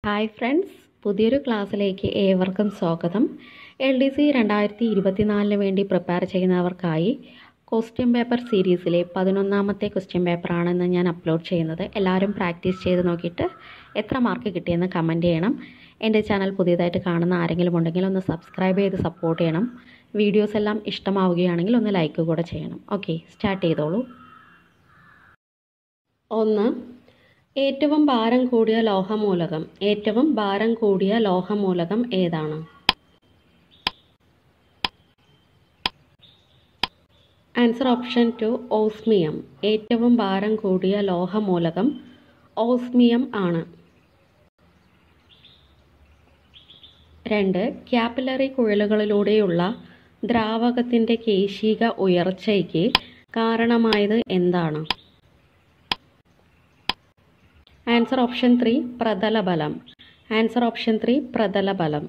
hi friends പുതിയൊരു ക്ലാസ്സിലേക്ക് ഏവർക്കും സ്വാഗതം എൽ ഡി സി രണ്ടായിരത്തി ഇരുപത്തിനാലിന് വേണ്ടി പ്രിപ്പയർ ചെയ്യുന്നവർക്കായി ക്വസ്റ്റ്യൻ പേപ്പർ സീരീസിലെ പതിനൊന്നാമത്തെ ക്വസ്റ്റ്യൻ പേപ്പറാണ് ഇന്ന് ഞാൻ അപ്ലോഡ് ചെയ്യുന്നത് എല്ലാവരും പ്രാക്ടീസ് ചെയ്ത് നോക്കിയിട്ട് എത്ര മാർക്ക് കിട്ടിയെന്ന് കമൻറ്റ് ചെയ്യണം എൻ്റെ ചാനൽ പുതിയതായിട്ട് കാണുന്ന ആരെങ്കിലും ഉണ്ടെങ്കിൽ ഒന്ന് സബ്സ്ക്രൈബ് ചെയ്ത് സപ്പോർട്ട് ചെയ്യണം വീഡിയോസ് എല്ലാം ഇഷ്ടമാവുകയാണെങ്കിൽ ഒന്ന് ലൈക്ക് കൂടെ ചെയ്യണം ഓക്കെ സ്റ്റാർട്ട് ചെയ്തോളൂ ഒന്ന് ഏറ്റവും ഭാരം കൂടിയ ലോഹമൂലകം ഏറ്റവും ഭാരം കൂടിയ ലോഹമൂലകം ഏതാണ് ആൻസർ ഓപ്ഷൻ ടു ഓസ്മിയം ഏറ്റവും ഭാരം കൂടിയ ലോഹമൂലകം ഓസ്മിയം ആണ് രണ്ട് ക്യാപ്പിലറി കുഴലുകളിലൂടെയുള്ള ദ്രാവകത്തിൻ്റെ കേശിക ഉയർച്ചയ്ക്ക് കാരണമായത് എന്താണ് ആൻസർ ഓപ്ഷൻ ത്രീ പ്രതലബലം ആൻസർ ഓപ്ഷൻ ത്രീ പ്രതലബലം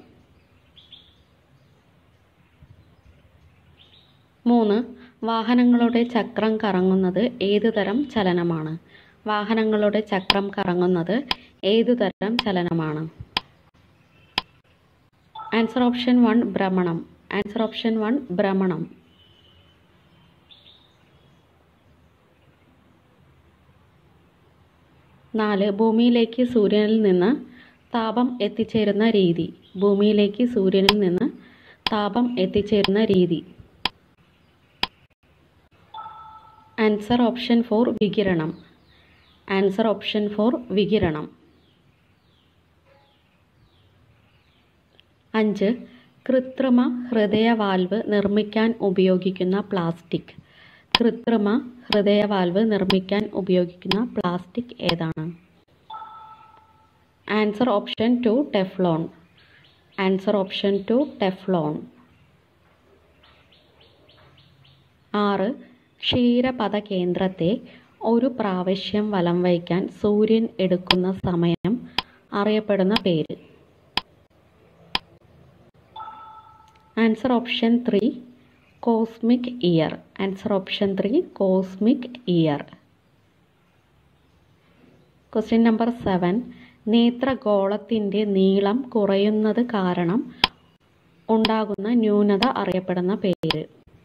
മൂന്ന് വാഹനങ്ങളുടെ ചക്രം കറങ്ങുന്നത് ഏതു തരം ചലനമാണ് വാഹനങ്ങളുടെ ചക്രം കറങ്ങുന്നത് ഏതു തരം ചലനമാണ് ആൻസർ ഓപ്ഷൻ വൺ ഭ്രമണം ആൻസർ ഓപ്ഷൻ വൺ ഭ്രമണം നാല് ഭൂമിയിലേക്ക് സൂര്യനിൽ നിന്ന് താപം എത്തിച്ചേരുന്ന രീതി ഭൂമിയിലേക്ക് സൂര്യനിൽ നിന്ന് താപം എത്തിച്ചേരുന്ന രീതി ആൻസർ ഓപ്ഷൻ ഫോർ വികിരണം ആൻസർ ഓപ്ഷൻ ഫോർ വികിരണം അഞ്ച് കൃത്രിമ ഹൃദയവാൽവ് നിർമ്മിക്കാൻ ഉപയോഗിക്കുന്ന പ്ലാസ്റ്റിക് കൃത്രിമ ഹൃദയവാൽവ് നിർമ്മിക്കാൻ ഉപയോഗിക്കുന്ന പ്ലാസ്റ്റിക് ഏതാണ് answer option two Teflon answer option two Teflon ആറ് ക്ഷീരപഥ കേന്ദ്രത്തെ ഒരു പ്രാവശ്യം വലം വയ്ക്കാൻ സൂര്യൻ എടുക്കുന്ന സമയം അറിയപ്പെടുന്ന പേര് answer option three cosmic year answer option three cosmic year question number seven നേത്രഗോളത്തിൻ്റെ നീളം കുറയുന്നത് കാരണം ഉണ്ടാകുന്ന ന്യൂനത അറിയപ്പെടുന്ന പേര്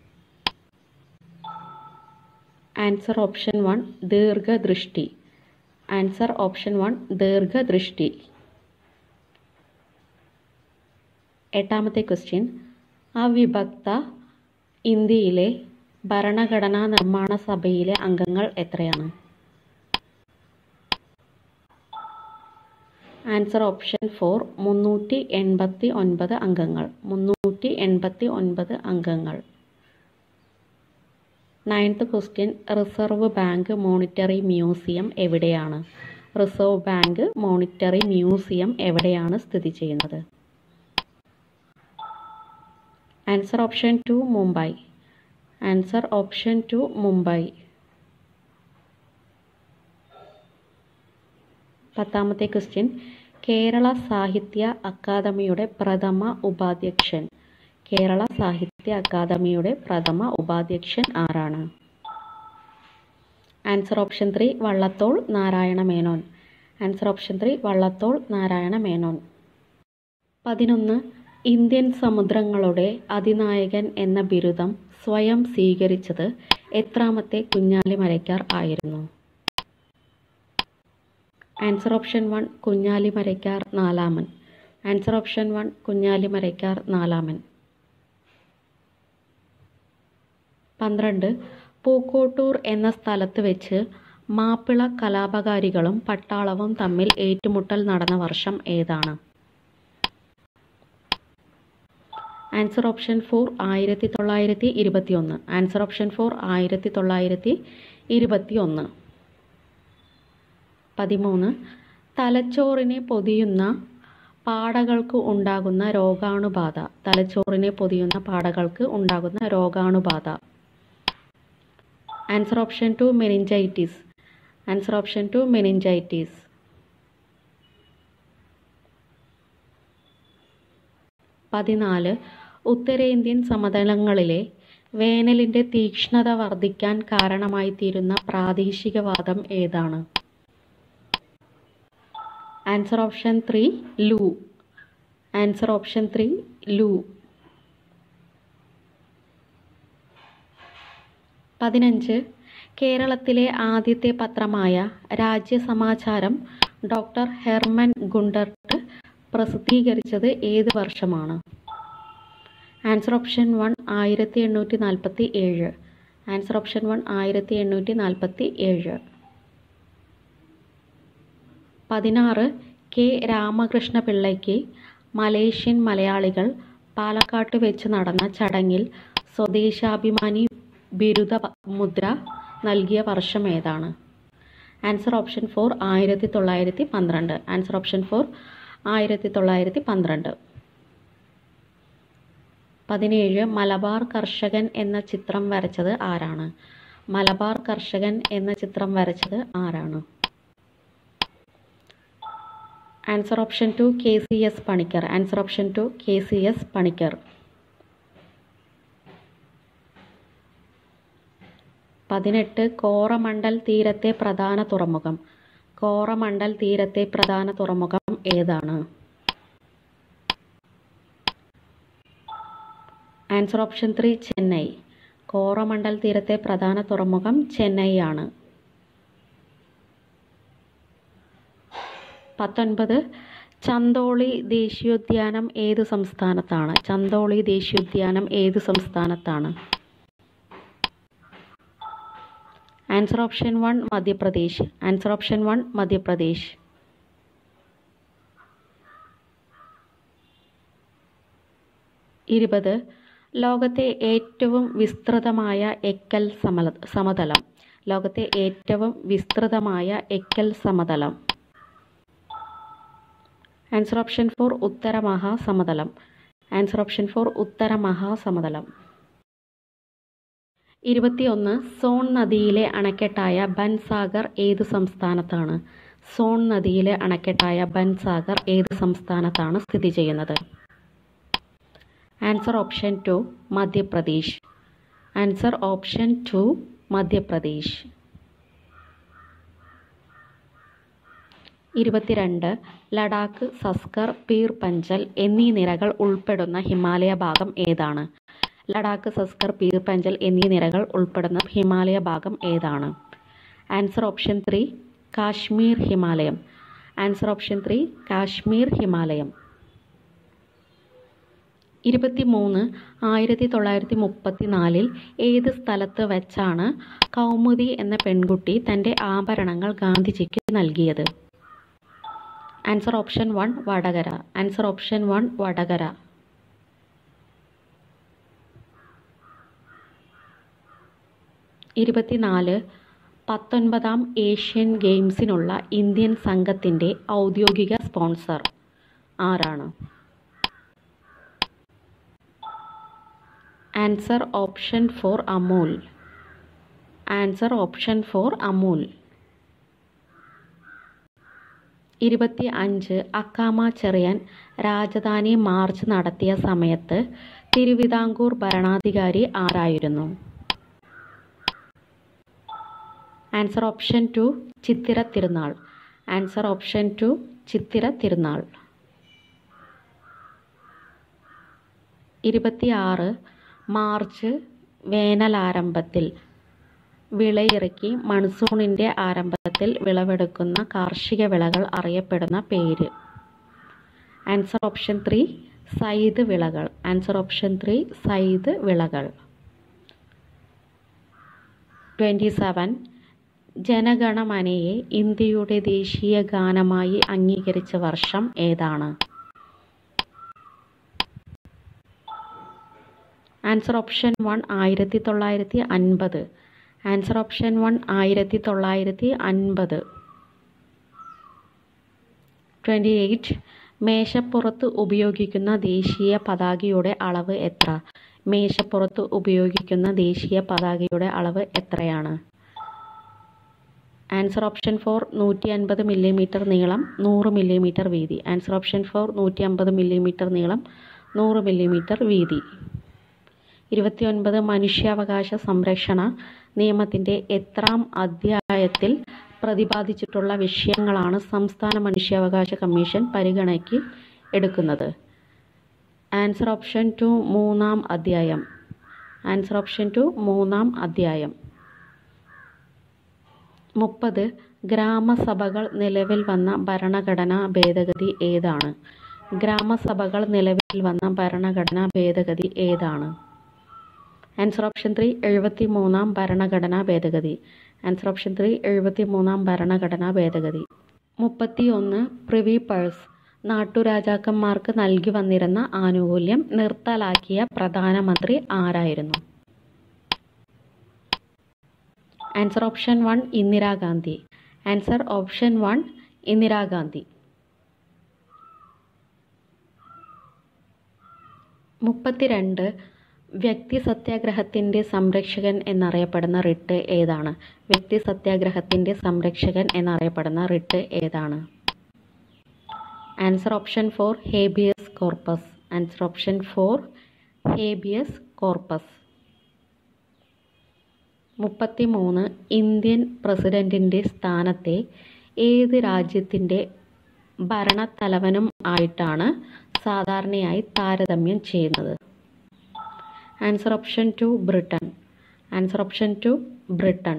ആൻസർ ഓപ്ഷൻ വൺ ദീർഘദൃഷ്ടി ആൻസർ ഓപ്ഷൻ വൺ ദീർഘദൃഷ്ടി എട്ടാമത്തെ ക്വസ്റ്റ്യൻ അവിഭക്ത ഇന്ത്യയിലെ ഭരണഘടനാ നിർമ്മാണ സഭയിലെ അംഗങ്ങൾ എത്രയാണ് ആൻസർ ഓപ്ഷൻ ഫോർ മുന്നൂറ്റി എൺപത്തി ഒൻപത് അംഗങ്ങൾ മുന്നൂറ്റി എൺപത്തി ഒൻപത് അംഗങ്ങൾ ninth question reserve bank monetary museum എവിടെയാണ് റിസർവ് ബാങ്ക് മോണിറ്ററി മ്യൂസിയം എവിടെയാണ് സ്ഥിതി ചെയ്യുന്നത് answer option two Mumbai answer option two Mumbai പത്താമത്തെ ക്വസ്റ്റ്യൻ കേരള സാഹിത്യ അക്കാദമിയുടെ പ്രഥമ ഉപാധ്യക്ഷൻ കേരള സാഹിത്യ അക്കാദമിയുടെ പ്രഥമ ഉപാധ്യക്ഷൻ ആരാണ് answer option three Vallathol Narayana Menon answer option three Vallathol Narayana Menon പതിനൊന്ന് ഇന്ത്യൻ സമുദ്രങ്ങളുടെ അതിനായകൻ എന്ന ബിരുദം സ്വയം സ്വീകരിച്ചത് എത്രാമത്തെ കുഞ്ഞാലി മരയ്ക്കാർ ആയിരുന്നു answer option one Kunjali Marakkar നാലാമൻ answer option one Kunjali Marakkar നാലാമൻ പന്ത്രണ്ട് പൂക്കോട്ടൂർ എന്ന സ്ഥലത്ത് വെച്ച് മാപ്പിള കലാപകാരികളും പട്ടാളവും തമ്മിൽ ഏറ്റുമുട്ടൽ നടന്ന വർഷം ഏതാണ് ആൻസർ ഓപ്ഷൻ ഫോർ ആയിരത്തി തൊള്ളായിരത്തി ഇരുപത്തി ഒന്ന് ആൻസർ ഓപ്ഷൻ ഫോർ ആയിരത്തി തൊള്ളായിരത്തി ഇരുപത്തി ഒന്ന് പതിമൂന്ന് തലച്ചോറിനെ പൊതിയുന്ന പാടകൾക്ക് ഉണ്ടാകുന്ന രോഗാണുബാധ തലച്ചോറിനെ പൊതിയുന്ന പാടകൾക്ക് ഉണ്ടാകുന്ന രോഗാണുബാധ answer option two meningitis answer option two meningitis പതിനാല് ഉത്തരേന്ത്യൻ സമതലങ്ങളിലെ വേനലിൻ്റെ തീക്ഷ്ണത വർദ്ധിക്കാൻ കാരണമായിത്തീരുന്ന പ്രാദേശികവാദം ഏതാണ് answer option three loo answer option three loo പതിനഞ്ച് കേരളത്തിലെ ആദ്യത്തെ പത്രമായ രാജ്യസമാചാരം ഡോക്ടർ ഹെർമൻ ഗുണ്ടർട്ട് പ്രസിദ്ധീകരിച്ചത് ഏത് വർഷമാണ് ആൻസർ ഓപ്ഷൻ വൺ ആയിരത്തി എണ്ണൂറ്റി നാൽപ്പത്തി ഏഴ് ആൻസർ ഓപ്ഷൻ വൺ ആയിരത്തി എണ്ണൂറ്റി നാൽപ്പത്തി ഏഴ് പതിനാറ് കെ രാമകൃഷ്ണ പിള്ളയ്ക്ക് മലേഷ്യൻ മലയാളികൾ പാലക്കാട്ട് വെച്ച് നടന്ന ചടങ്ങിൽ സ്വദേശാഭിമാനി ബിരുദ മുദ്ര നൽകിയ വർഷം ഏതാണ് ആൻസർ ഓപ്ഷൻ ഫോർ ആയിരത്തി തൊള്ളായിരത്തി പന്ത്രണ്ട് ആൻസർ ഓപ്ഷൻ ഫോർ ആയിരത്തി തൊള്ളായിരത്തി പന്ത്രണ്ട് പതിനേഴ് മലബാർ കർഷകൻ എന്ന ചിത്രം വരച്ചത് ആരാണ് മലബാർ കർഷകൻ എന്ന ചിത്രം വരച്ചത് ആരാണ് answer option two K C S Panicker answer option two K C S Panicker പതിനെട്ട് കോറമണ്ടൽ തീരത്തെ പ്രധാന തുറമുഖം കോറമണ്ടൽ തീരത്തെ പ്രധാന തുറമുഖം ഏതാണ് answer option three Chennai Coromandel തീരത്തെ പ്രധാന തുറമുഖം ചെന്നൈ ആണ് പത്തൊൻപത് ചന്തോളി ദേശീയോദ്യാനം ഏത് സംസ്ഥാനത്താണ് ചന്തോളി ദേശീയോദ്യാനം ഏത് സംസ്ഥാനത്താണ് answer option one Madhya Pradesh answer option one Madhya Pradesh ഇരുപത് ലോകത്തെ ഏറ്റവും വിസ്തൃതമായ എക്കൽ സമല സമതലം ലോകത്തെ ഏറ്റവും വിസ്തൃതമായ എക്കൽ സമതലം ആൻസർ ഓപ്ഷൻ ഫോർ ഉത്തര മഹാസമതലം ആൻസർ ഓപ്ഷൻ ഫോർ ഉത്തര മഹാസമതലം ഇരുപത്തിയൊന്ന് സോൺ നദിയിലെ അണക്കെട്ടായ ബൻസാഗർ ഏത് സംസ്ഥാനത്താണ് സോൺ നദിയിലെ അണക്കെട്ടായ ബൻസാഗർ ഏത് സംസ്ഥാനത്താണ് സ്ഥിതി ചെയ്യുന്നത് answer option two Madhya Pradesh answer option two Madhya Pradesh ഇരുപത്തിരണ്ട് ലഡാക്ക് സസ്കർ പീർ പഞ്ചൽ എന്നീ നിരകൾ ഉൾപ്പെടുന്ന ഹിമാലയ ഭാഗം ഏതാണ് ലഡാക്ക് സസ്കർ പീർ പഞ്ചൽ എന്നീ നിരകൾ ഉൾപ്പെടുന്ന ഹിമാലയ ഭാഗം ഏതാണ് ആൻസർ ഓപ്ഷൻ ത്രീ കാശ്മീർ ഹിമാലയം ആൻസർ ഓപ്ഷൻ ത്രീ കാശ്മീർ ഹിമാലയം ഇരുപത്തിമൂന്ന് ആയിരത്തി തൊള്ളായിരത്തി മുപ്പത്തി നാലിൽ ഏത് സ്ഥലത്ത് വെച്ചാണ് കൗമുദി എന്ന പെൺകുട്ടി തൻ്റെ ആഭരണങ്ങൾ ഗാന്ധിജിക്ക് നൽകിയത് answer option one Vatakara answer option one Vatakara ഇരുപത്തിനാല് പത്തൊൻപതാം ഏഷ്യൻ ഗെയിംസിനുള്ള ഇന്ത്യൻ സംഘത്തിൻ്റെ ഔദ്യോഗിക സ്പോൺസർ ആരാണ് answer option four Amul answer option four Amul ഇരുപത്തി അഞ്ച് അക്കാമ ചെറിയാൻ രാജധാനി മാർച്ച് നടത്തിയ സമയത്ത് തിരുവിതാംകൂർ ഭരണാധികാരി ആരായിരുന്നു ആൻസർ ഓപ്ഷൻ ടു ചിത്തിര തിരുനാൾ ആൻസർ ഓപ്ഷൻ ടു ചിത്തിര തിരുനാൾ ഇരുപത്തിയാറ് മാർച്ച് വേനലാരംഭത്തിൽ വിളയിറക്കി മൺസൂണിൻ്റെ ആരംഭത്തിൽ വിളവെടുക്കുന്ന കാർഷിക വിളകൾ അറിയപ്പെടുന്ന പേര് ആൻസർ ഓപ്ഷൻ ത്രീ സൈദ് വിളകൾ ആൻസർ ഓപ്ഷൻ ത്രീ സൈദ് വിളകൾ ട്വൻറ്റി സെവൻ ജനഗണമനയെ ഇന്ത്യയുടെ ദേശീയ ഗാനമായി അംഗീകരിച്ച വർഷം ഏതാണ് ആൻസർ ഓപ്ഷൻ വൺ ആയിരത്തി തൊള്ളായിരത്തി അൻപത് ആൻസർ ഓപ്ഷൻ വൺ ആയിരത്തി തൊള്ളായിരത്തി അൻപത് ട്വൻറ്റി എയ്റ്റ് മേശപ്പുറത്ത് ഉപയോഗിക്കുന്ന ദേശീയ പതാകയുടെ അളവ് എത്ര മേശപ്പുറത്ത് ഉപയോഗിക്കുന്ന ദേശീയ പതാകയുടെ അളവ് എത്രയാണ് ആൻസർ ഓപ്ഷൻ ഫോർ നൂറ്റി അൻപത് മില്ലിമീറ്റർ നീളം നൂറ് മില്ലിമീറ്റർ വീതി ആൻസർ ഓപ്ഷൻ ഫോർ നൂറ്റി അമ്പത് മില്ലിമീറ്റർ നീളം നൂറ് മില്ലിമീറ്റർ വീതി ഇരുപത്തിയൊൻപത് മനുഷ്യാവകാശ സംരക്ഷണ നിയമത്തിൻ്റെ എത്രാം അധ്യായത്തിൽ പ്രതിപാദിച്ചിട്ടുള്ള വിഷയങ്ങളാണ് സംസ്ഥാന മനുഷ്യാവകാശ കമ്മീഷൻ പരിഗണയ്ക്ക് എടുക്കുന്നത് ആൻസർ ഓപ്ഷൻ ടു മൂന്നാം അധ്യായം ആൻസർ ഓപ്ഷൻ ടു മൂന്നാം അധ്യായം മുപ്പത് ഗ്രാമസഭകൾ നിലവിൽ വന്ന ഭരണഘടനാ ഭേദഗതി ഏതാണ് ഗ്രാമസഭകൾ നിലവിൽ വന്ന ഭരണഘടനാ ഭേദഗതി ഏതാണ് ആൻസർ ഓപ്ഷൻ ത്രീ എഴുപത്തി മൂന്നാം ഭരണഘടനാ ഭേദഗതി ആൻസർ ഓപ്ഷൻ ത്രീ എഴുപത്തി മൂന്നാം ഭരണഘടനാ ഭേദഗതി മുപ്പത്തി ഒന്ന് പ്രിവി പേഴ്സ് നാട്ടുരാജാക്കന്മാർക്ക് നൽകി വന്നിരുന്ന ആനുകൂല്യം നിർത്തലാക്കിയ പ്രധാനമന്ത്രി ആരായിരുന്നു answer option one Indira Gandhi answer option one Indira Gandhi മുപ്പത്തിരണ്ട് വ്യക്തി സത്യാഗ്രഹത്തിൻ്റെ സംരക്ഷകൻ എന്നറിയപ്പെടുന്ന റിട്ട് ഏതാണ് വ്യക്തി സത്യാഗ്രഹത്തിൻ്റെ സംരക്ഷകൻ എന്നറിയപ്പെടുന്ന റിട്ട് ഏതാണ് answer option four habeas corpus answer option four habeas corpus മുപ്പത്തി മൂന്ന് ഇന്ത്യൻ പ്രസിഡൻറ്റിൻ്റെ സ്ഥാനത്തെ ഏത് രാജ്യത്തിൻ്റെ ഭരണത്തലവനും ആയിട്ടാണ് സാധാരണയായി താരതമ്യം ചെയ്യുന്നത് answer option two Britain answer option two Britain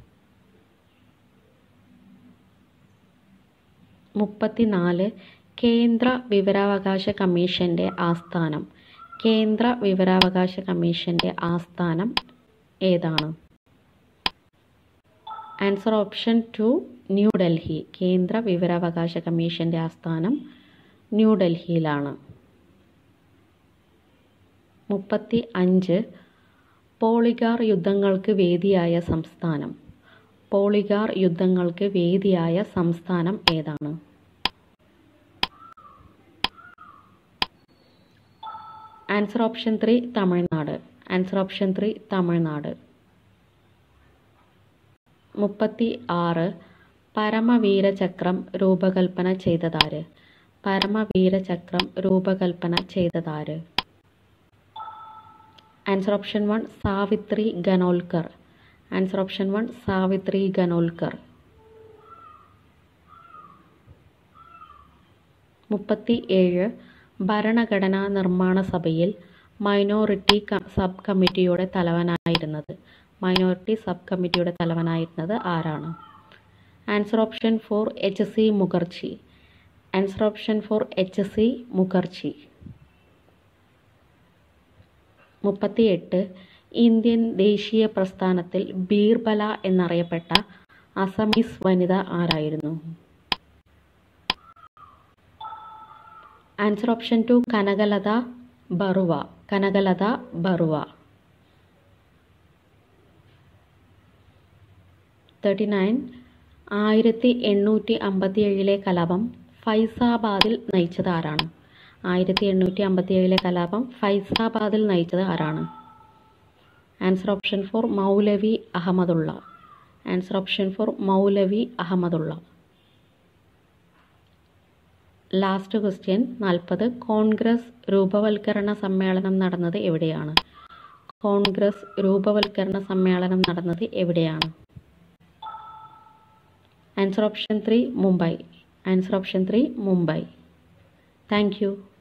മുപ്പത്തിനാല് കേന്ദ്ര വിവരാവകാശ കമ്മീഷൻ്റെ ആസ്ഥാനം കേന്ദ്ര വിവരാവകാശ കമ്മീഷൻ്റെ ആസ്ഥാനം ഏതാണ് ആൻസർ ഓപ്ഷൻ ടു ന്യൂഡൽഹി കേന്ദ്ര വിവരാവകാശ കമ്മീഷൻ്റെ ആസ്ഥാനം ന്യൂഡൽഹിയിലാണ് മുപ്പത്തി അഞ്ച് പോളിഗാർ യുദ്ധങ്ങൾക്ക് വേദിയായ സംസ്ഥാനം പോളിഗാർ യുദ്ധങ്ങൾക്ക് വേദിയായ സംസ്ഥാനം ഏതാണ് answer option three Tamil Nadu answer option three Tamil Nadu മുപ്പത്തി ആറ് പരമവീരചക്രം രൂപകൽപ്പന ചെയ്തതാര് പരമവീരചക്രം രൂപകൽപ്പന ചെയ്തതാര് answer option one Savitri Khanolkar answer option one Savitri Khanolkar മുപ്പത്തി ഏഴ് ഭരണഘടനാ നിർമ്മാണ സഭയിൽ മൈനോറിറ്റി സബ് കമ്മിറ്റിയുടെ തലവനായിരുന്നത് മൈനോറിറ്റി സബ് കമ്മിറ്റിയുടെ തലവനായിരുന്നത് ആരാണ് answer option four H C Mukherjee answer option four H C Mukherjee മുപ്പത്തിയെട്ട് ഇന്ത്യൻ ദേശീയ പ്രസ്ഥാനത്തിൽ ബീർബല എന്നറിയപ്പെട്ട അസമീസ് വനിത ആരായിരുന്നു answer option two Kanaklata Barua Kanaklata Barua thirty nine ആയിരത്തി എണ്ണൂറ്റി അമ്പത്തി ഏഴിലെ കലാപം ഫൈസാബാദിൽ നയിച്ചത് ആരാണ് ആയിരത്തി എണ്ണൂറ്റി അമ്പത്തി ഏഴിലെ കലാപം ഫൈസാബാദിൽ നയിച്ചത് ആരാണ് answer option four Maulavi Ahmadullah answer option four Maulavi Ahmadullah last question നാൽപ്പത് കോൺഗ്രസ് രൂപവൽക്കരണ സമ്മേളനം നടന്നത് എവിടെയാണ് കോൺഗ്രസ് രൂപവൽക്കരണ സമ്മേളനം നടന്നത് എവിടെയാണ് answer option three Mumbai answer option three Mumbai thank U